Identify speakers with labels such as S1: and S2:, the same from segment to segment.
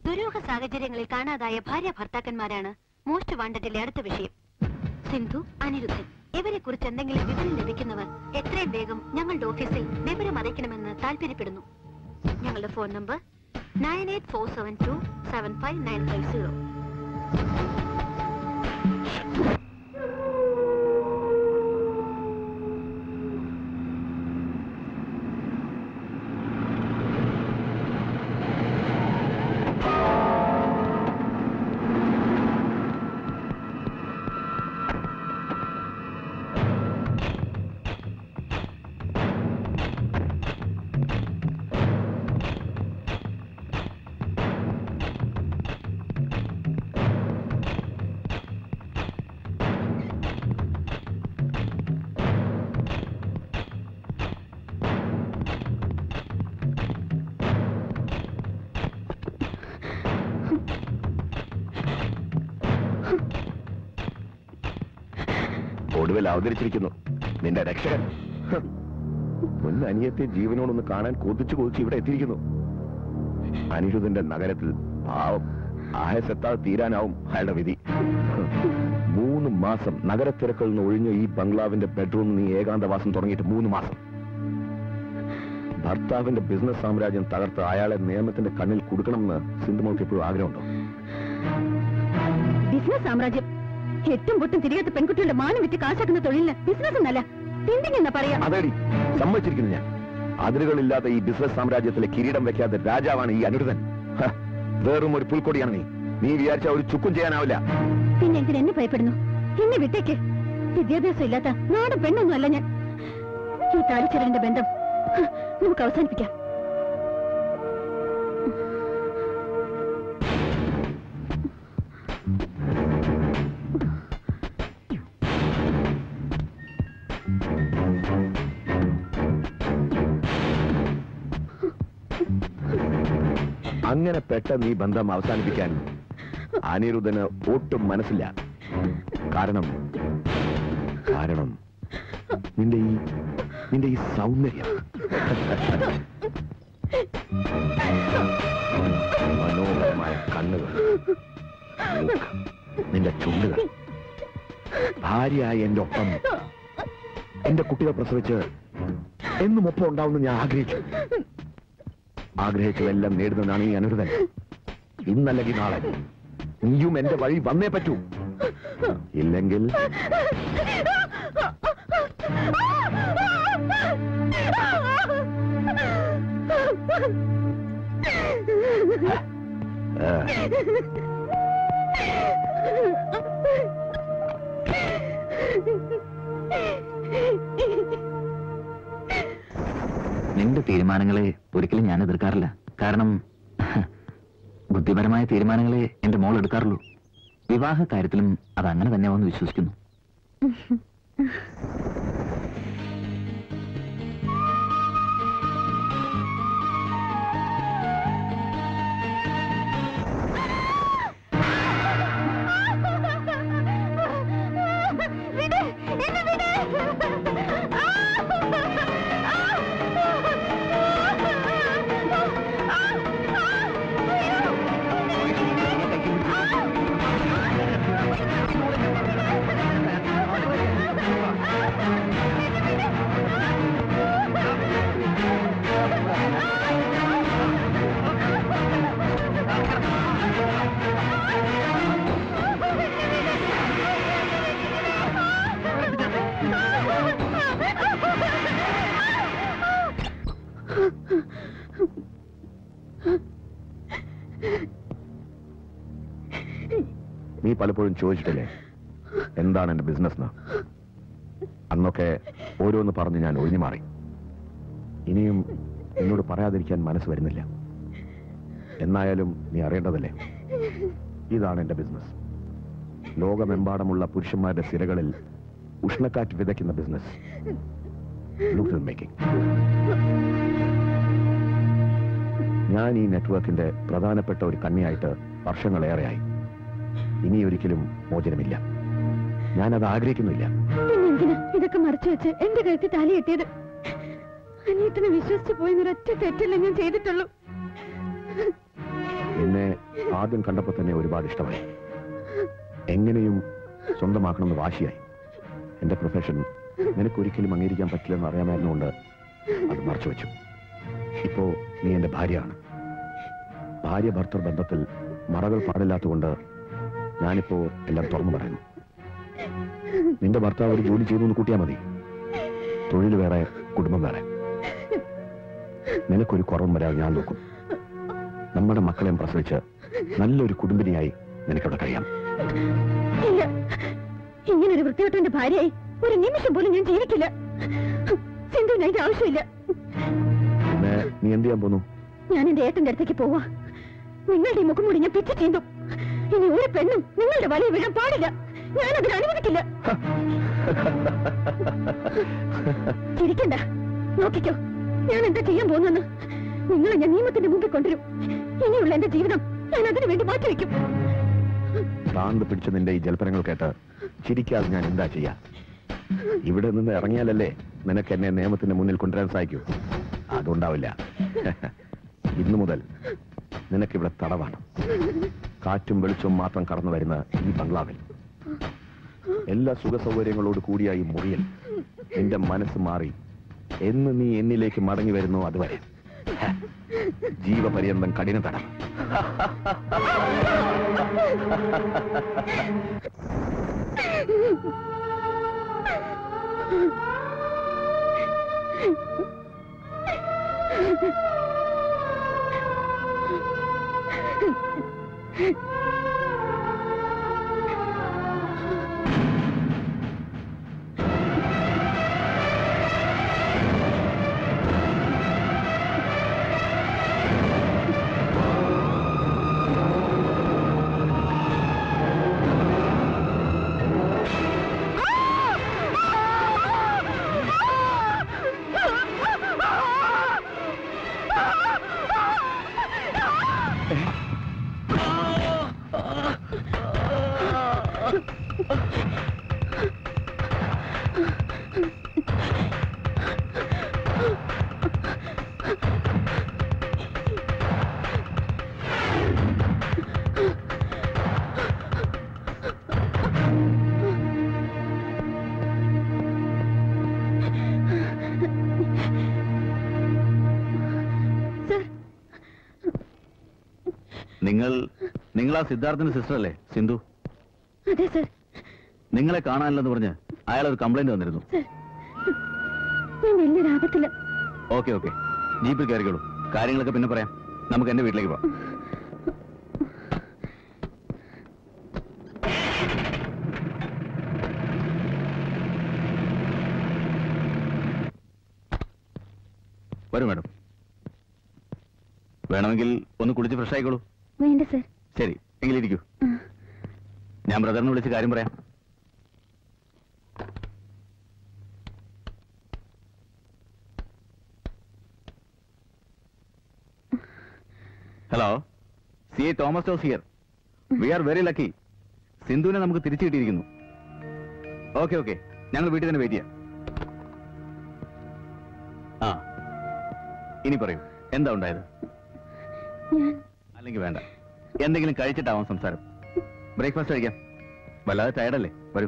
S1: ദുരൂഹ സാഹചര്യങ്ങളിൽ കാണാതായ ഭാര്യ ഭർത്താക്കന്മാരാണ് മോസ്റ്റ് വാണ്ടഡിലെ അടുത്ത വിഷയം സിന്ധു അനിരുദ്ധൻ ഇവരെ കുറിച്ച് എന്തെങ്കിലും വിവരം ലഭിക്കുന്നവർ എത്രയും വേഗം ഞങ്ങളുടെ ഓഫീസിൽ വിവരം അറിയിക്കണമെന്ന് താല്പര്യപ്പെടുന്നു ഞങ്ങളുടെ phone number nine eight four seven two seven five nine five zero
S2: ഒടുവിൽ അവതരിച്ചിരിക്കുന്നു നിന്റെ രക്ഷകൻ ഹ്. മുൻ അനിയത്തെ ജീവനോടൊന്ന് കാണാൻ കൊതിച്ചു കൊതിച്ച് ഇവിടെ എത്തിയിരിക്കുന്നു അനിരുദ്ധന്റെ നഗരത്തിൽ പാവം ആയസെത്താതെ തീരാനാവും അയാളുടെ വിധി ഹ്. മൂന്ന് മാസം നഗരത്തിരക്കിൽ നിന്ന് ഒഴിഞ്ഞ ഈ ബംഗ്ലാവിന്റെ ബെഡ്റൂമിൽ നീ ഏകാന്തവാസം തുടങ്ങിയിട്ട് മൂന്ന് മാസം ഭർത്താവിന്റെ ബിസിനസ് സാമ്രാജ്യം തകർത്ത് അയാളെ നിയമത്തിന്റെ കണ്ണിൽ കൊടുക്കണമെന്ന് സിന്ധുമോൾക്ക് എപ്പോഴും ആഗ്രഹമുണ്ടോ
S1: ബിസിനസ് സാമ്രാജ്യം എട്ടും പൊട്ടും തിരിയാത്ത പെൺകുട്ടികളുടെ മാനം വിറ്റ് കാശാക്കുന്ന തൊഴിലിന് ബിസിനസ് എന്നല്ല തിണ്ടിങ് എന്നാ പറയാ
S2: അതേടി സമ്മതിച്ചിരിക്കുന്നു ഞാൻ അതിരുകളില്ലാത്ത ഈ ബിസിനസ് സാമ്രാജ്യത്തിലെ കിരീടം വെക്കാത്ത രാജാവാണ് ഈ അനിരുദ്ധൻ ഹ, വെറും ഒരു പുൽക്കൊടിയാണ് നീ നീ വിചാരിച്ച ഒരു ചുക്കും ചെയ്യാനാവില്ല
S1: പിന്നെ എന്തിന് എന്നെ ഭയപ്പെടുന്നു എന്നെ വിട്ടേക്ക് വിദ്യാഭ്യാസം ഇല്ലാത്ത നാടൻ പെണ്ണൊന്നും അല്ല ഞാൻ ഈ താലിച്ചെരലിന്റെ ബന്ധം ഹ, നമുക്ക് അവസാനിപ്പിക്കാം
S2: അങ്ങനെ പെട്ടെന്ന് ഈ ബന്ധം അവസാനിപ്പിക്കാൻ അനിരുദ്ധന് ഒട്ടും മനസ്സില്ല കാരണം കാരണം നിന്റെ ഈ നിന്റെ ഈ സൗന്ദര്യം മനോഹരമായ കണ്ണുകൾ മൂക്ക്, നിന്റെ ചുണ്ടുകൾ ഭാര്യയായ എന്റെ ഒപ്പം എന്റെ കുട്ടികളെ പ്രസവിച്ച് എന്നും ഒപ്പം ഉണ്ടാവുമെന്ന് ഞാൻ ആഗ്രഹിച്ചു ആഗ്രഹിച്ചതെല്ലാം നേടുന്നതാണ് ഈ അനിരുദ്ധൻ ഇന്നല്ലെങ്കിൽ നാളെ നീയും എന്റെ വഴി വന്നേ പറ്റൂ ഇല്ലെങ്കിൽ ആ,
S3: നിന്റെ തീരുമാനങ്ങളെ ഒരിക്കലും ഞാൻ എതിർക്കാറില്ല കാരണം ബുദ്ധിപരമായ തീരുമാനങ്ങളെ എന്റെ മോൾ എടുക്കാറുള്ളൂ വിവാഹ കാര്യത്തിലും അത് അങ്ങനെ തന്നെയാവെന്ന് വിശ്വസിക്കുന്നു
S2: നീ പലപ്പോഴും ചോദിച്ചിട്ടില്ലേ എന്താണ് എന്റെ ബിസിനസ് എന്ന് അന്നൊക്കെ ഓരോന്ന് പറഞ്ഞ് ഞാൻ ഒഴിഞ്ഞു മാറി ഇനിയും എന്നോട് പറയാതിരിക്കാൻ മനസ്സ് വരുന്നില്ല എന്നായാലും നീ അറിയേണ്ടതല്ലേ ഇതാണ് എന്റെ ബിസിനസ് ലോകമെമ്പാടുമുള്ള പുരുഷന്മാരുടെ സിരകളിൽ ഉഷ്ണക്കാറ്റ് വിതയ്ക്കുന്ന ബിസിനസ് മേക്കിംഗ് ഞാൻ ഈ നെറ്റ്വർക്കിന്റെ പ്രധാനപ്പെട്ട ഒരു കണ്ണിയായിട്ട് വർഷങ്ങളേറെയായി ഇനി ഒരിക്കലും മോചനമില്ല ഞാനത് ആഗ്രഹിക്കുന്നില്ല
S1: പിന്നെ എന്തിനാ ഇതൊക്കെ മറച്ചു വെച്ച് എന്റെ കഴുത്തിൽ താലി കെട്ടിയത് അനിയത്തിനെ വിശ്വസിച്ചു പോയി ഒരൊറ്റ തെറ്റല്ലേ ഞാൻ ചെയ്തിട്ടുള്ളൂ
S2: നിന്നെ ആദ്യം കണ്ടപ്പോൾ തന്നെ ഒരുപാട് ഇഷ്ടമായി എങ്ങനെയും സ്വന്തമാക്കണമെന്ന് വാശിയായി എന്റെ പ്രൊഫഷൻ നിനക്കൊരിക്കലും അംഗീകരിക്കാൻ പറ്റില്ലെന്ന് അറിയാമായിരുന്നുകൊണ്ട് അത് മറച്ചു വെച്ചു ഇപ്പോ നീ എന്റെ ഭാര്യയാണ് ഭാര്യ ഭർത്തൃ ബന്ധത്തിൽ മറകൾ പാടില്ലാത്തതുകൊണ്ട് ഞാനിപ്പോ എല്ലാം തുറന്നു പറയുന്നു നിന്റെ ഭർത്താവ് ഒരു ജോലി ചെയ്തു എന്ന് കൂട്ടിയാൽ മതി തൊഴിൽ വേറെ കുടുംബം വേറെ നിനക്കൊരു കുറവും വരാതെ ഞാൻ നോക്കും നമ്മുടെ മക്കളെയും പ്രസവിച്ച് നല്ലൊരു കുടുംബിനിയായി നിനക്കവിടെ കഴിയാം
S1: ഇല്ല ഇങ്ങനൊരു വൃത്തികെട്ടവന്റെ ഭാര്യയായി ഒരു നിമിഷം പോലും ഞാൻ ജീവിക്കില്ല സിന്ധുവിന് അതിന്റെ ആവശ്യമില്ല
S2: പിന്നെ നീ എന്ത് ചെയ്യാൻ പോന്നു
S1: ഞാൻ എന്റെ ഏട്ടന്റെ അടുത്തേക്ക് പോവാ നിങ്ങളുടെ ഈ മുഖം മൂടി ഞാൻ പിച്ചു ചീന്തും ഇനി ഒരു പെണ്ണും നിങ്ങളുടെ വലയിൽ വീഴാൻ പാടില്ല ഞാൻ അതിന് അനുവദിക്കില്ല ചിരിക്കണ്ട നോക്കിക്കോ ഞാൻ എന്താ ചെയ്യാൻ പോകുന്നെന്ന് നിങ്ങളെ ഞാൻ നിയമത്തിന്റെ മുമ്പിൽ കൊണ്ടുവരും ഇനിയുള്ള എന്റെ ജീവിതം ഞാൻ അതിനു വേണ്ടി മാറ്റിവെക്കും
S2: ഭ്രാന്ത് പിടിച്ച നിന്റെ ഈ ജൽപ്പനങ്ങൾ കേട്ട് ചിരിക്കാതെ ഞാൻ എന്താ ചെയ്യാ ഇവിടെ നിന്ന് ഇറങ്ങിയാലല്ലേ നിനക്ക് എന്നെ നിയമത്തിന്റെ മുന്നിൽ കൊണ്ടുവരാൻ സാധിക്കൂ അതുണ്ടാവില്ല ഇന്നു മുതൽ നിനക്കിവിടെ തടവാണ് കാറ്റും വെളിച്ചവും മാത്രം കടന്നു വരുന്ന ഈ ബംഗ്ലാവിൽ എല്ലാ സുഖ സൗകര്യങ്ങളോട് കൂടിയ ഈ മുറിയിൽ നിന്റെ മനസ്സ് മാറി എന്ന് നീ എന്നിലേക്ക് മടങ്ങി വരുന്നു അതുവരെ ഹ, ജീവപര്യന്തം കഠിന തടം
S3: നിങ്ങൾ നിങ്ങൾ ആ സിദ്ധാർത്ഥിന്റെ സിസ്റ്റർ അല്ലേ സിന്ധു
S1: അതെ സർ
S3: നിങ്ങളെ കാണാനില്ലെന്ന് പറഞ്ഞ് അയാൾ ഒരു കംപ്ലൈന്റ് വന്നിരുന്നു
S1: സർ ഞാൻ വലിയൊരു ആപത്തില്ല
S3: ഓക്കെ ഓക്കെ ജീപ്പിൽ കയറിക്കോളൂ കാര്യങ്ങളൊക്കെ പിന്നെ പറയാം നമുക്ക് എന്റെ വീട്ടിലേക്ക് പോവാം വരൂ മാഡം വേണമെങ്കിൽ ഒന്ന് കുളിച്ച് ഫ്രഷ് ആയിക്കോളൂ
S1: വേണ്ട സർ
S3: ശരി എങ്കിലിരിക്കൂ ഞാൻ ബ്രദറിനെ വിളിച്ച് കാര്യം പറയാം hello C A Thomas Jose here we are very lucky സിന്ധുവിനെ നമുക്ക് തിരിച്ചു കിട്ടിയിരിക്കുന്നു ഓക്കെ ഓക്കെ ഞങ്ങൾ വീട്ടിൽ തന്നെ വെയിറ്റ് ചെയ്യാം ആ ഇനി പറയൂ എന്താ ഉണ്ടായത്
S1: ഞാൻ
S3: അല്ലെങ്കിൽ വേണ്ട എന്തെങ്കിലും കഴിച്ചിട്ടാവാം സംസാരം ബ്രേക്ക്ഫാസ്റ്റ് കഴിക്കാം വല്ലാതെ ടയർഡല്ലേ വരൂ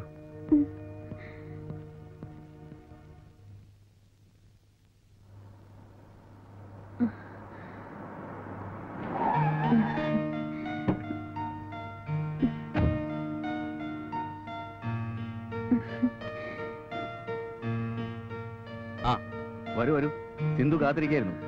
S3: ആ വരൂ വരൂ സിന്ധു കാത്തിരിക്കായിരുന്നു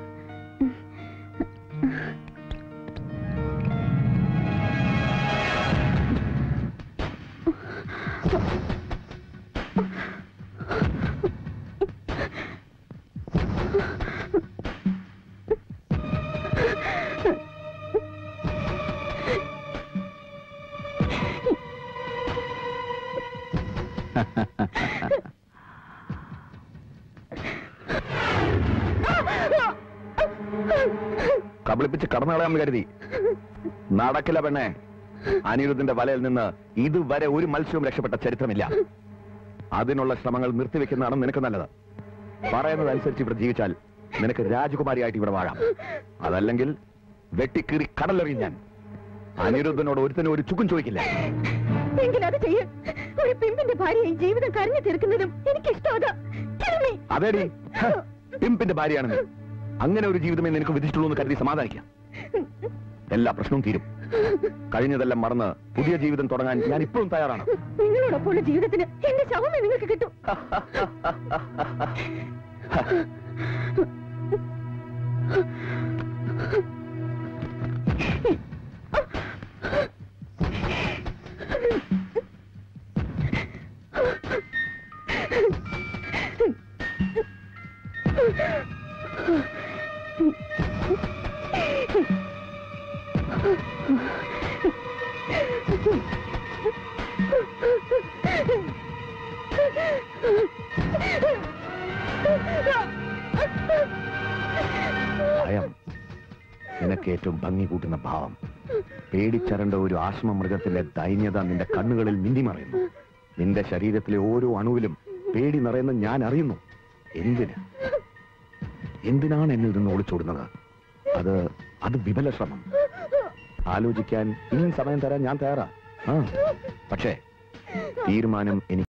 S2: കബളിപ്പിച്ച് കടന്നു കളയാമെന്ന് കരുതി നടക്കില്ല പെണ്ണെ അനിരുദ്ധിന്റെ വലയിൽ നിന്ന് ഇതുവരെ ഒരു മത്സ്യവും രക്ഷപ്പെട്ട ചരിത്രമില്ല അതിനുള്ള ശ്രമങ്ങൾ നിർത്തിവെക്കുന്നതാണ് നിനക്ക് നല്ലത് പറയുന്നതനുസരിച്ച് ഇവിടെ ജീവിച്ചാൽ നിനക്ക് രാജകുമാരിയായിട്ട് ഇവിടെ വാഴാം അതല്ലെങ്കിൽ വെട്ടിക്കീറി കടലെറിയും ഞാൻ അനിരുദ്ധനോട് ഒരുത്തനും ഒരു ചുക്കും ചോദിക്കില്ല
S1: എങ്കിൽ അത് ചെയ്യ ഒരു പിമ്പിന്റെ ഭാര്യയായി ജീവിതം കരഞ്ഞു തീർക്കുന്നതും എനിക്ക് ഇഷ്ടമാകാം
S2: അതേടി ഹ, പിമ്പിന്റെ ഭാര്യയാണ് നീ. അങ്ങനെ ഒരു ജീവിതമേ നിനക്ക് വിധിച്ചിട്ടുള്ളൂ എന്ന് കരുതി സമാധാനിക്കാം എല്ലാ പ്രശ്നവും തീരും കഴിഞ്ഞതെല്ലാം മറന്ന് പുതിയ ജീവിതം തുടങ്ങാൻ ഞാൻ ഇപ്പോഴും തയ്യാറാണ്
S1: നിങ്ങളോടൊപ്പമുള്ള ജീവിതത്തിന് എന്റെ ശവമേ നിങ്ങൾക്ക് കിട്ടും
S2: ഭയം നിനക്ക് ഏറ്റവും ഭംഗി കൂട്ടുന്ന ഭാവം പേടിച്ചരണ്ട ഒരു ആശ്മ മൃഗത്തിലെ ദൈന്യത നിന്റെ കണ്ണുകളിൽ മിന്നിമറയുന്നു നിന്റെ ശരീരത്തിലെ ഓരോ അണുവിലും പേടി നിറയുന്ന ഞാൻ അറിയുന്നു എന്തിന് എന്തിനാണ് എന്നിൽ നിന്ന് ഒളിച്ചോടുന്നത് അത് അത് വിഫല ശ്രമം ആലോചിക്കാൻ ഇനിയും സമയം തരാൻ ഞാൻ തയ്യാറാ ആ പക്ഷേ തീരുമാനം എനിക്ക്